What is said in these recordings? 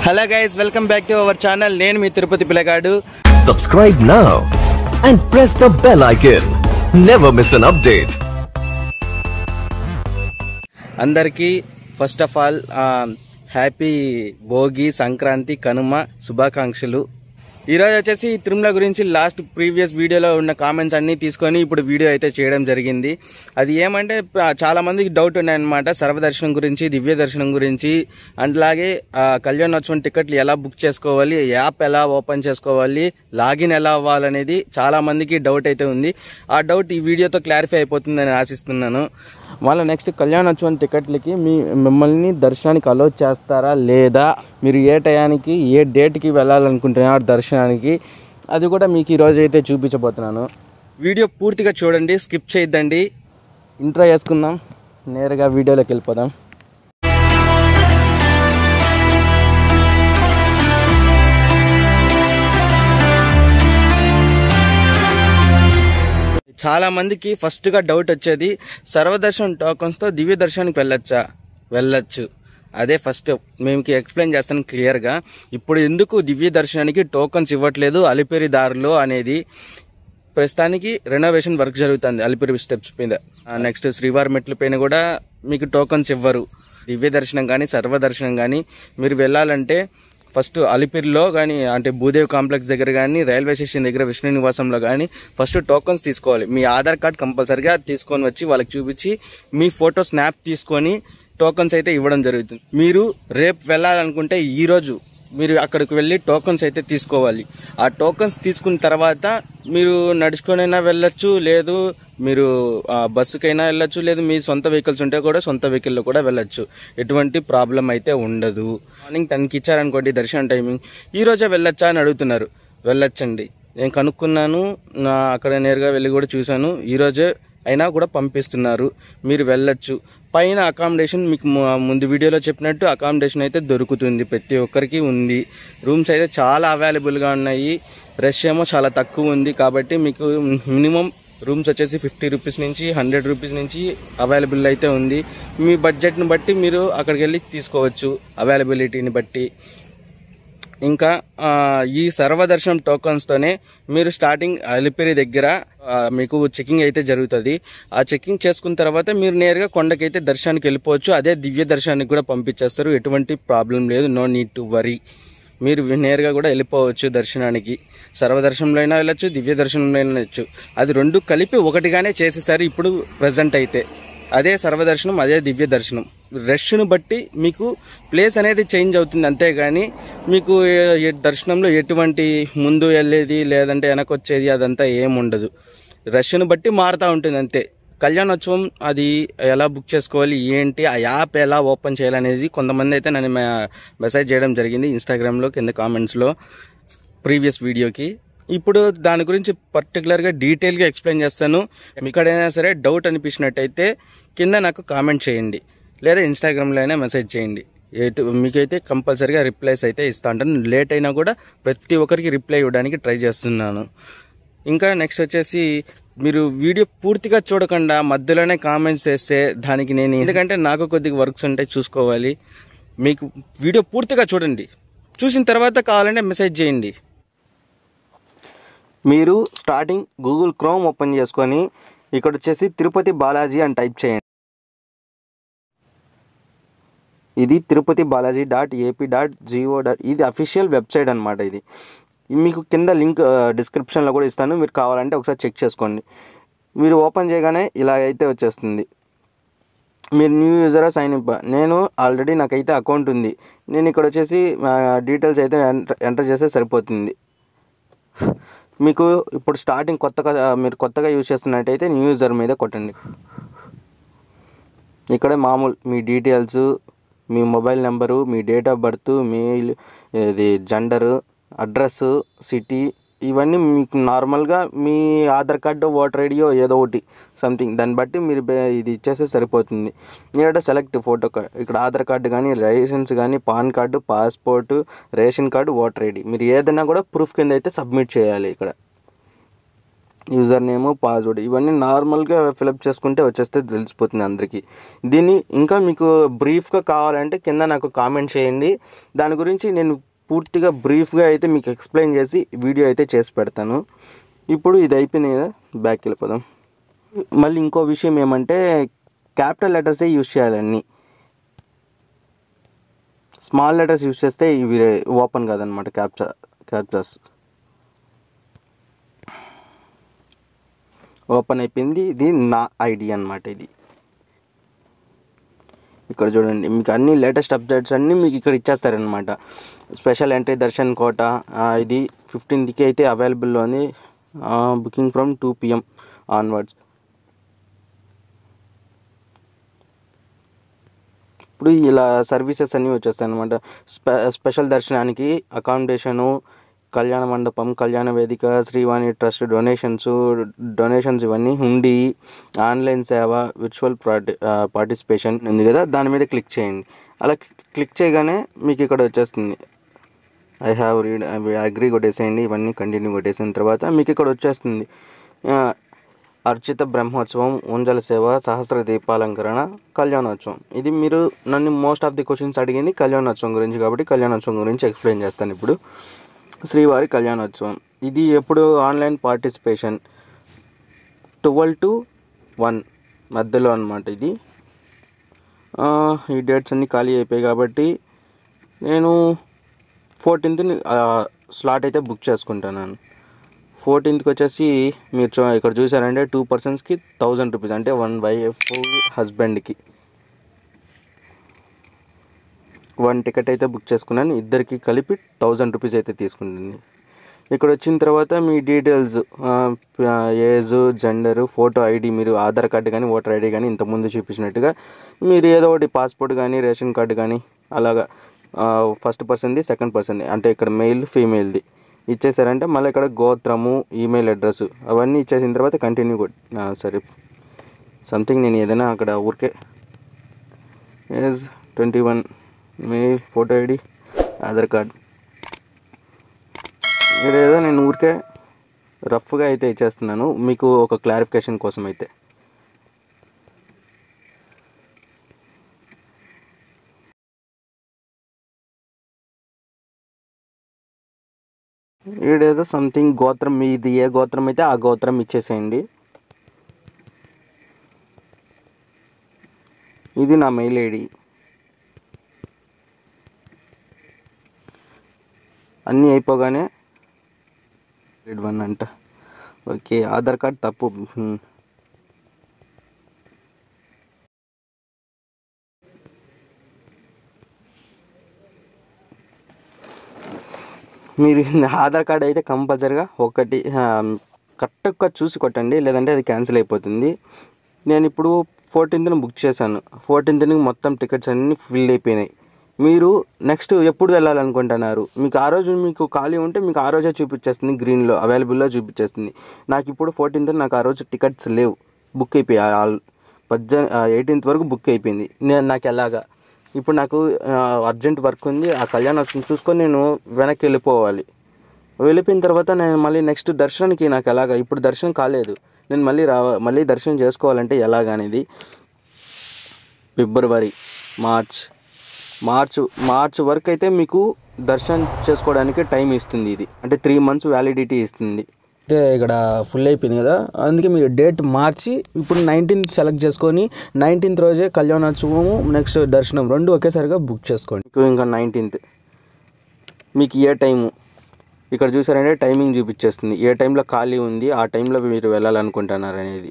Hello guys welcome back to our channel నేను మీ తిరుపతి పిల్లగాడు Subscribe now and press the bell icon. Never miss an update. అందరికీ first of all happy Bhogi Sankranti Kanuma శుభాకాంక్షలు ఈరోజు వచ్చేసి తిరుమల గురించి లాస్ట్ ప్రీవియస్ వీడియోలో ఉన్న కామెంట్స్ అన్నీ తీసుకొని ఇప్పుడు వీడియో అయితే చేయడం జరిగింది అది ఏమంటే ఆ, చాలా మందికి డౌట్ ఉన్నాయన్నమాట సర్వదర్శనం గురించి దివ్య దర్శనం గురించి అండ్ అలాగే ఆ, కళ్యాణోత్సవం టికెట్లు ఎలా బుక్ చేసుకోవాలి యాప్ ఎలా ఓపెన్ చేసుకోవాలి లాగిన్ ఎలా అవ్వాలనేది చాలా మందికి డౌట్ అయితే ఉంది ఆ డౌట్ ఈ వీడియోతో క్లారిఫై అయిపోతుందని ఆశిస్తున్నాను మళ్ళీ నెక్స్ట్ కళ్యాణోత్సవం టికెట్లకి మీ మిమ్మల్ని దర్శనానికి అలో చేస్తారా లేదా మీరు ఏ టయానికి ఏ డేట్కి వెళ్ళాలనుకుంటున్నారు దర్శనానికి అది కూడా మీకు ఈరోజు అయితే చూపించబోతున్నాను వీడియో పూర్తిగా చూడండి స్కిప్ చేయొద్దండి ఇంట్రో చేసుకుందాం నేరుగా వీడియోలోకి వెళ్ళిపోదాం చాలా మందికి ఫస్ట్గా డౌట్ వచ్చేది సర్వదర్శనం టోకన్స్తో దివ్య దర్శనానికి వెళ్ళొచ్చా వెళ్ళొచ్చు అదే ఫస్ట్ మేము ఎక్స్ప్లెయిన్ చేస్తాను క్లియర్గా ఇప్పుడు ఎందుకు దివ్య దర్శనానికి టోకన్స్ ఇవ్వట్లేదు అలిపిరి దారిలో అనేది ప్రస్తుతానికి రెనోవేషన్ వర్క్ జరుగుతుంది అలిపిరి స్టెప్స్ మీద నెక్స్ట్ శ్రీవారి మెట్ల పైన కూడా మీకు టోకన్స్ ఇవ్వరు దివ్య దర్శనం కానీ సర్వదర్శనం కానీ మీరు వెళ్ళాలంటే ఫస్ట్ అలిపిరిలో కానీ అంటే భూదేవ్ కాంప్లెక్స్ దగ్గర కానీ రైల్వే స్టేషన్ దగ్గర విష్ణు నివాసంలో కానీ ఫస్ట్ టోకన్స్ తీసుకోవాలి మీ ఆధార్ కార్డ్ కంపల్సరిగా తీసుకొని వచ్చి వాళ్ళకి చూపించి మీ ఫోటో స్నాప్ తీసుకొని టోకన్స్ అయితే ఇవ్వడం జరుగుతుంది మీరు రేపు వెళ్ళాలనుకుంటే ఈరోజు మీరు అక్కడికి వెళ్ళి టోకన్స్ అయితే తీసుకోవాలి ఆ టోకన్స్ తీసుకున్న తర్వాత మీరు నడుచుకొనైనా వెళ్ళొచ్చు లేదు మీరు ఆ, బస్సుకైనా వెళ్ళొచ్చు లేదు మీ సొంత వెహికల్స్ ఉంటే కూడా సొంత వెహికల్లో కూడా వెళ్ళొచ్చు ఎటువంటి ప్రాబ్లం అయితే ఉండదు మార్నింగ్ టెన్కి ఇచ్చారనుకోండి దర్శనం టైమింగ్ ఈ రోజే వెళ్ళొచ్చా అని అడుగుతున్నారు వెళ్ళొచ్చండి నేను కనుక్కున్నాను నా అక్కడ నేరుగా వెళ్ళి కూడా చూశాను ఈరోజే అయినా కూడా పంపిస్తున్నారు మీరు వెళ్ళొచ్చు పైన అకామిడేషన్ మీకు ము- ముందు వీడియోలో చెప్పినట్టు అకామిడేషన్ అయితే దొరుకుతుంది ప్రతి ఒక్కరికి ఉంది రూమ్స్ అయితే చాలా అవైలబుల్గా ఉన్నాయి రష్ ఏమో చాలా తక్కువ ఉంది కాబట్టి మీకు మినిమం రూమ్స్ వచ్చేసి ఫిఫ్టీ రూపీస్ నుంచి హండ్రెడ్ రూపీస్ నుంచి అవైలబుల్ అయితే ఉంది మీ బడ్జెట్ని బట్టి మీరు అక్కడికి వెళ్ళి తీసుకోవచ్చు అవైలబిలిటీని బట్టి ఇంకా ఆ, ఈ సర్వదర్శనం టోకన్స్తోనే మీరు స్టార్టింగ్ అలిపిరి దగ్గర ఆ, మీకు చెకింగ్ అయితే జరుగుతుంది ఆ చెకింగ్ చేసుకున్న తర్వాత మీరు నేరుగా కొండకైతే దర్శనానికి వెళ్ళిపోవచ్చు అదే దివ్య దర్శనానికి కూడా పంపించేస్తారు ఎటువంటి ప్రాబ్లం లేదు నో నీడ్ టు వరీ మీరు నేరుగా కూడా వెళ్ళిపోవచ్చు దర్శనానికి సర్వదర్శనంలో అయినా వెళ్ళొచ్చు దివ్య దర్శనంలో అయినా వెళ్ళొచ్చు అది రెండు కలిపి ఒకటిగానే చేసేసారు ఇప్పుడు ప్రజెంట్ అయితే అదే సర్వదర్శనం అదే దివ్య దర్శనం రష్ను బట్టి మీకు ప్లేస్ అనేది చేంజ్ అవుతుంది అంతేగాని మీకు ఏ- ఏ దర్శనంలో ఎటువంటి ముందు వెళ్ళేది లేదంటే వెనక వచ్చేది అదంతా ఏముండదు రష్ను బట్టి మారుతూ ఉంటుంది అంతే కళ్యాణోత్సవం అది ఎలా బుక్ చేసుకోవాలి ఏంటి ఆ యాప్ ఎలా ఓపెన్ చేయాలనేది కొంతమంది అయితే నన్ను మె- మెసేజ్ చేయడం జరిగింది ఇన్స్టాగ్రామ్లో కింద కామెంట్స్లో ప్రీవియస్ వీడియోకి ఇప్పుడు దాని గురించి పర్టికులర్గా డీటెయిల్గా ఎక్స్ప్లెయిన్ చేస్తాను ఎక్కడైనా సరే డౌట్ అనిపించినట్టయితే కింద నాకు కామెంట్ చేయండి లేదా ఇన్స్టాగ్రామ్లో అయినా మెసేజ్ చేయండి ఎటు మీకైతే కంపల్సరీగా రిప్లైస్ అయితే ఇస్తా ఉంటాను లేట్ అయినా కూడా ప్రతి ఒక్కరికి రిప్లై ఇవ్వడానికి ట్రై చేస్తున్నాను ఇంకా నెక్స్ట్ వచ్చేసి మీరు వీడియో పూర్తిగా చూడకుండా మధ్యలోనే కామెంట్స్ చేస్తే దానికి నేను ఎందుకంటే నాకు కొద్దిగా వర్క్స్ ఉంటాయి చూసుకోవాలి మీకు వీడియో పూర్తిగా చూడండి చూసిన తర్వాత కావాలంటే మెసేజ్ చేయండి మీరు స్టార్టింగ్ గూగుల్ క్రోమ్ ఓపెన్ చేసుకొని ఇక్కడ వచ్చేసి తిరుపతి బాలాజీ అని టైప్ చేయండి ఇది Tirupati Balaji dot AP dot GO dot ఇది అఫీషియల్ వెబ్సైట్ అనమాట ఇది మీకు కింద లింక్ డిస్క్రిప్షన్లో కూడా ఇస్తాను మీరు కావాలంటే ఒకసారి చెక్ చేసుకోండి మీరు ఓపెన్ చేయగానే ఇలా అయితే వచ్చేస్తుంది మీరు న్యూ యూజరా సైన్ అప్ నేను ఆల్రెడీ నాకైతే అకౌంట్ ఉంది నేను ఇక్కడ వచ్చేసి డీటెయిల్స్ అయితే ఎంటర్ ఎంటర్ చేస్తే సరిపోతుంది మీకు ఇప్పుడు స్టార్టింగ్ కొత్తగా మీరు కొత్తగా యూజ్ చేస్తున్నట్టయితే న్యూ యూజర్ మీద కొట్టండి ఇక్కడ మామూలు మీ డీటెయిల్స్ మీ మొబైల్ నెంబరు మీ డేట్ ఆఫ్ బర్త్ మెయిల్ ఇది జెండరు అడ్రస్ సిటీ ఇవన్నీ మీకు నార్మల్గా మీ ఆధార్ కార్డు ఓటర్ ఐడియో ఏదో ఒకటి సంథింగ్ దాన్ని బట్టి మీరు బే- ఇది ఇచ్చేస్తే సరిపోతుంది ఇక్కడ సెలెక్ట్ ఫోటో కార్డ్ ఇక్కడ ఆధార్ కార్డు కానీ లైసెన్స్ కానీ PAN card passport ration card voter ID మీరు ఏదైనా కూడా ప్రూఫ్ కింద అయితే సబ్మిట్ చేయాలి ఇక్కడ యూజర్ నేము పాస్వర్డ్ ఇవన్నీ నార్మల్గా ఫిలప్ చేసుకుంటే వచ్చేస్తే తెలిసిపోతుంది అందరికీ దీన్ని ఇంకా మీకు బ్రీఫ్గా కావాలంటే కింద నాకు కామెంట్ చేయండి దాని గురించి నేను పూర్తిగా బ్రీఫ్గా అయితే మీకు ఎక్స్ప్లెయిన్ చేసి వీడియో అయితే చేసి పెడతాను ఇప్పుడు ఇది అయిపోయింది కదా బ్యాక్ వెళ్ళిపోదాం మళ్ళీ ఇంకో విషయం ఏమంటే క్యాపిటల్ లెటర్సే యూజ్ చేయాలన్నీ స్మాల్ లెటర్స్ యూజ్ చేస్తే ఇవి ఓపెన్ కాదనమాట క్యాప్చా క్యాప్చాస్ ఓపెన్ అయిపోయింది ఇది నా ఐడి అన్నమాట ఇది ఇక్కడ చూడండి మీకు అన్ని లేటెస్ట్ అప్డేట్స్ అన్నీ మీకు ఇక్కడ ఇచ్చేస్తారనమాట స్పెషల్ ఎంట్రీ దర్శన్ కోట ఆ, ఇది ఫిఫ్టీన్త్కి అయితే అవైలబుల్లో ఉంది booking from two PM onwards ఇప్పుడు ఇలా సర్వీసెస్ అన్నీ వచ్చేస్తాయి అనమాట స్పె స్పెషల్ దర్శనానికి అకామిడేషను కళ్యాణ మండపం కళ్యాణ వేదిక శ్రీవాణి ట్రస్ట్ డొనేషన్స్ డొనేషన్స్ ఇవన్నీ హుండీ ఆన్లైన్ సేవ విర్చువల్ పార్టి పార్టిసిపేషన్ ఉంది కదా దాని మీద క్లిక్ చేయండి అలా క్లిక్ చేయగానే మీకు ఇక్కడ వచ్చేస్తుంది ఐ హ్యావ్ రీడ్ అగ్రి కొట్టేసేయండి ఇవన్నీ కంటిన్యూ కొట్టేసిన తర్వాత మీకు ఇక్కడ వచ్చేస్తుంది ఆ, అర్చిత బ్రహ్మోత్సవం ఉంజల సేవ సహస్ర దీపాలంకరణ కళ్యాణోత్సవం ఇది మీరు నన్ను మోస్ట్ ఆఫ్ ది క్వశ్చన్స్ అడిగింది కళ్యాణోత్సవం గురించి కాబట్టి కళ్యాణోత్సవం గురించి ఎక్స్ప్లెయిన్ చేస్తాను ఇప్పుడు శ్రీవారి కళ్యాణోత్సవం ఇది ఎప్పుడు online participation twelve to one మధ్యలో అనమాట ఇది ఆ, ఈ డేట్స్ అన్నీ ఖాళీ అయిపోయాయి కాబట్టి నేను ఫోర్టీన్త్ని స్లాట్ అయితే బుక్ చేసుకుంటాను ఫోర్టీన్త్కి వచ్చేసి మీరు చూ ఇక్కడ చూసారంటే టూ పర్సన్స్కి థౌజండ్ రూపీస్ అంటే వన్ వైఫ్ హస్బెండ్కి వన్ టికెట్ అయితే బుక్ చేసుకున్నాను ఇద్దరికి కలిపి థౌజండ్ రూపీస్ అయితే తీసుకుంటుంది ఇక్కడ వచ్చిన తర్వాత మీ details age gender photo ID మీరు ఆధార్ కార్డు కానీ ఓటర్ ఐడి కానీ ఇంతకుముందు చూపించినట్టుగా మీరు ఏదో ఒకటి పాస్పోర్ట్ కానీ రేషన్ కార్డు కానీ అలాగా ఫస్ట్ పర్సన్ది సెకండ్ పర్సన్ది అంటే ఇక్కడ మెయిల్ ఫీమేల్ది ఇచ్చేసారంటే మళ్ళీ ఇక్కడ గోత్రము ఈమెయిల్ అడ్రస్ అవన్నీ ఇచ్చేసిన తర్వాత కంటిన్యూ సరే సంథింగ్ నేను ఏదైనా అక్కడ ఊరికే age twenty one mail photo ID Aadhaar card ఇక్కడ ఏదో నేను ఊరికే రఫ్గా అయితే ఇచ్చేస్తున్నాను మీకు ఒక క్లారిఫికేషన్ కోసం అయితే ఈడేదో సంథింగ్ గోత్రం మీది ఏ గోత్రం అయితే ఆ గోత్రం ఇచ్చేసేయండి ఇది నా మెయిల్ ఐడి అన్నీ అయిపోగానే గ్రేడ్ వన్ అంట ఓకే ఆధార్ కార్డ్ తప్పు హ్మ్. మీరు ఆధార్ కార్డ్ అయితే కంపల్సరిగా ఒకటి కరెక్ట్గా చూసి కొట్టండి లేదంటే అది క్యాన్సిల్ అయిపోతుంది నేను ఇప్పుడు ఫోర్టీన్త్ని బుక్ చేశాను ఫోర్టీన్త్ని మొత్తం టికెట్స్ అన్నీ ఫిల్ అయిపోయినాయి మీరు నెక్స్ట్ ఎప్పుడు వెళ్ళాలనుకుంటున్నారు మీకు ఆ రోజు మీకు ఖాళీ ఉంటే మీకు ఆ రోజే చూపించేస్తుంది గ్రీన్లో అవైలబుల్లో చూపించేస్తుంది నాకు ఇప్పుడు ఫోర్టీన్త్ నాకు ఆ రోజు టికెట్స్ లేవు బుక్ అయిపోయాయి ఆల్ పద్దె ఎయిటీన్త్ వరకు బుక్ అయిపోయింది నేను నాకు ఎలాగా ఇప్పుడు నాకు అర్జెంట్ వర్క్ ఉంది ఆ కళ్యాణోత్సవం చూసుకొని నేను వెనక్కి వెళ్ళిపోవాలి వెళ్ళిపోయిన తర్వాత నేను మళ్ళీ నెక్స్ట్ దర్శనానికి నాకు ఎలాగా ఇప్పుడు దర్శనం కాలేదు నేను మళ్ళీ రావ మళ్ళీ దర్శనం చేసుకోవాలంటే ఎలాగా అనేది ఫిబ్రవరి మార్చ్ మార్చ్ మార్చ్ వరకు అయితే మీకు దర్శనం చేసుకోవడానికి టైం ఇస్తుంది ఇది అంటే త్రీ మంత్స్ వ్యాలిడిటీ ఇస్తుంది అయితే ఇక్కడ ఫుల్ అయిపోయింది కదా అందుకే మీరు డేట్ మార్చి ఇప్పుడు నైన్టీన్త్ సెలెక్ట్ చేసుకొని నైన్టీన్త్ రోజే కళ్యాణోత్సవము నెక్స్ట్ దర్శనం రెండు ఒకేసారిగా బుక్ చేసుకోండి మీకు ఇంకా నైన్టీన్త్ మీకు ఏ టైము ఇక్కడ చూసారంటే టైమింగ్ చూపించేస్తుంది ఏ టైంలో ఖాళీ ఉంది ఆ టైంలో మీరు వెళ్ళాలనుకుంటున్నారు అనేది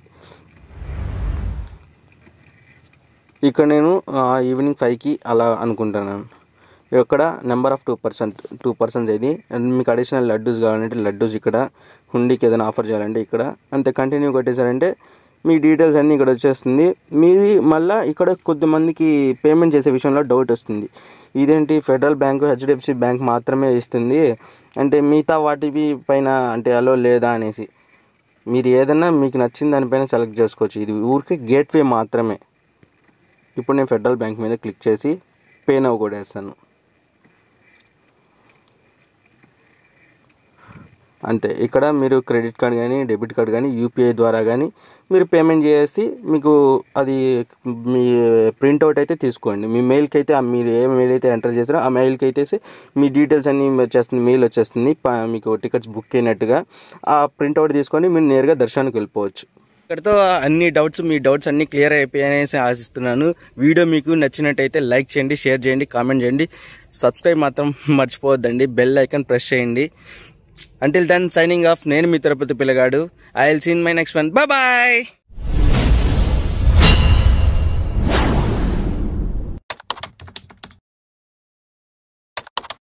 ఇక్కడ నేను ఈవినింగ్ ఫైవ్కి అలా అనుకుంటున్నాను ఇక్కడ number of two percent two persons ఇది అండ్ మీకు అడిషనల్ లడ్డూస్ కావాలంటే లడ్డూస్ ఇక్కడ హుండీకి ఏదైనా ఆఫర్ చేయాలంటే ఇక్కడ అంతే కంటిన్యూ కొట్టేశారంటే మీ డీటెయిల్స్ అన్నీ ఇక్కడ వచ్చేస్తుంది మీది మళ్ళీ ఇక్కడ కొద్దిమందికి పేమెంట్ చేసే విషయంలో డౌట్ వస్తుంది ఇదేంటి ఫెడరల్ బ్యాంకు హెచ్డిఎఫ్సి బ్యాంక్ మాత్రమే ఇస్తుంది అంటే మిగతా వాటివి పైన అంటే అలో లేదా అనేసి మీరు ఏదైనా మీకు నచ్చిన దానిపైన సెలెక్ట్ చేసుకోవచ్చు ఇది ఊరికే గేట్వే మాత్రమే ఇప్పుడు నేను ఫెడరల్ బ్యాంక్ మీద క్లిక్ చేసి పే నవ్ కూడా వేస్తాను అంతే ఇక్కడ మీరు క్రెడిట్ కార్డ్ కానీ డెబిట్ కార్డ్ కానీ యూపీఐ ద్వారా కానీ మీరు పేమెంట్ చేసి మీకు అది మీ ప్రింట్అవుట్ అయితే తీసుకోండి మీ మెయిల్కి అయితే ఆ మీరు ఏ మెయిల్ అయితే ఎంటర్ చేసారో ఆ మెయిల్కి అయితే మీ డీటెయిల్స్ అన్నీ వచ్చేస్తుంది మెయిల్ వచ్చేస్తుంది ప- మీకు టికెట్స్ బుక్ అయినట్టుగా ఆ ప్రింట్అవుట్ తీసుకొని మీరు నేరుగా దర్శనానికి వెళ్ళిపోవచ్చు ఇక్కడితో అన్ని డౌట్స్ మీ డౌట్స్ అన్ని క్లియర్ అయిపోయాయనేసి ఆశిస్తున్నాను వీడియో మీకు నచ్చినట్టయితే లైక్ చేయండి షేర్ చేయండి కామెంట్ చేయండి సబ్స్క్రైబ్ మాత్రం మర్చిపోవద్దండి బెల్ ఐకాన్ ప్రెస్ చేయండి అంటిల్ దెన్ సైనింగ్ ఆఫ్ నేను మీ తిరుపతి పిల్లగాడు I will see in my next one bye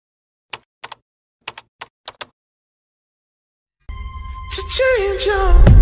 to change your